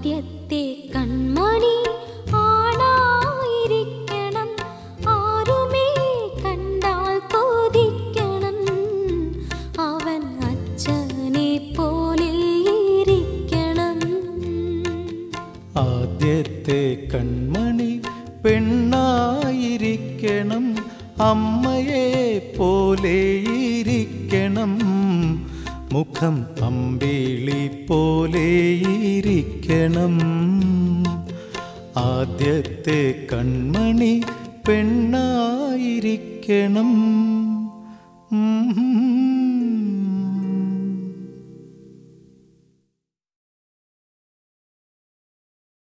ആദ്യത്തെ കൺമണി ആണായിരിക്കണം ആരുമേ കണ്ടാൽ കൊതിക്കണം അവൻ അച്ഛനെ പോലെ ഇരിക്കണം ആദ്യത്തെ കൺമണി പെണ്ണായിരിക്കണം അമ്മയെ പോലെ ഇരിക്കണം മുഖം അമ്പിളി പോലെ ഇരിക്കണം ആദ്യത്തെ കൺമണി പെണ്ണായിരിക്കണം ഉം